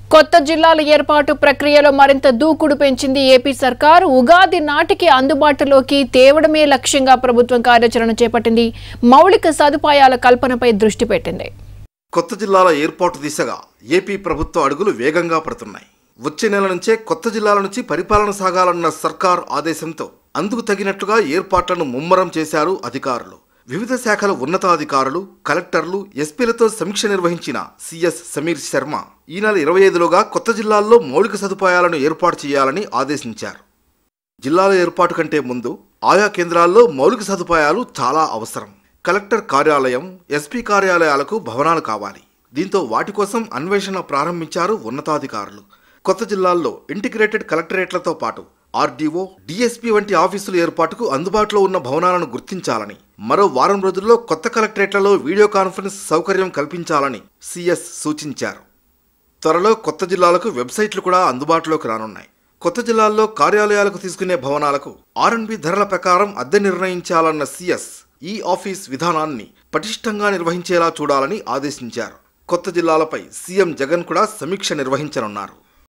కొత్త జిల్లాల ఏర్పాటు ప్రక్రియలో మరింత దూకుడు పెంచింది ఏపీ సర్కార్ ఉగాది నాటికి అందుబాటులోకి తేవడమే లక్ష్యంగా ప్రభుత్వం కార్యాచరణ చేపట్టింది మౌలిక సదుపాయాల కల్పనపై దృష్టి పెట్టింది కొత్త జిల్లాల ఏర్పాటు దిశగా ఏపీ ప్రభుత్వ అడుగులు వేగంగా పడుతున్నాయి వచ్చే నెల నుంచే కొత్త జిల్లాల నుంచి పరిపాలన సాగాలన్న సర్కార్ ఆదేశంతో అందుకు తగినట్లుగా ఏర్పాట్లను ముమ్మరం చేశారు అధికారులు వివిధ శాఖల ఉన్నతాధికారులు కలెక్టర్లు ఎస్పీలతో సమీక్ష నిర్వహించిన సిఎస్ సమీర్ శర్మ ఈ నెల ఇరవై ఐదులోగా కొత్త జిల్లాల్లో మౌలిక సదుపాయాలను ఏర్పాటు చేయాలని ఆదేశించారు జిల్లాల ఏర్పాటు కంటే ముందు ఆయా కేంద్రాల్లో మౌలిక సదుపాయాలు చాలా అవసరం కలెక్టర్ కార్యాలయం ఎస్పీ కార్యాలయాలకు భవనాలు కావాలి దీంతో వాటి కోసం అన్వేషణ ప్రారంభించారు ఉన్నతాధికారులు కొత్త జిల్లాల్లో ఇంటిగ్రేటెడ్ కలెక్టరేట్లతో పాటు ఆర్డీఓ డిఎస్పీ వంటి ఆఫీసుల ఏర్పాటుకు అందుబాటులో ఉన్న భవనాలను గుర్తించాలని మరో వారం రోజుల్లో కొత్త కలెక్టరేట్లలో వీడియో కాన్ఫరెన్స్ సౌకర్యం కల్పించాలని సిఎస్ సూచించారు త్వరలో కొత్త జిల్లాలకు వెబ్సైట్లు కూడా అందుబాటులోకి రానున్నాయి కొత్త జిల్లాల్లో కార్యాలయాలకు తీసుకునే భవనాలకు ఆర్ఎన్బి ధరల ప్రకారం అద్దె నిర్ణయించాలన్న సిఎస్ ఈ ఆఫీస్ విధానాన్ని పటిష్టంగా నిర్వహించేలా చూడాలని ఆదేశించారు కొత్త జిల్లాలపై సీఎం జగన్ కూడా సమీక్ష నిర్వహించనున్నారు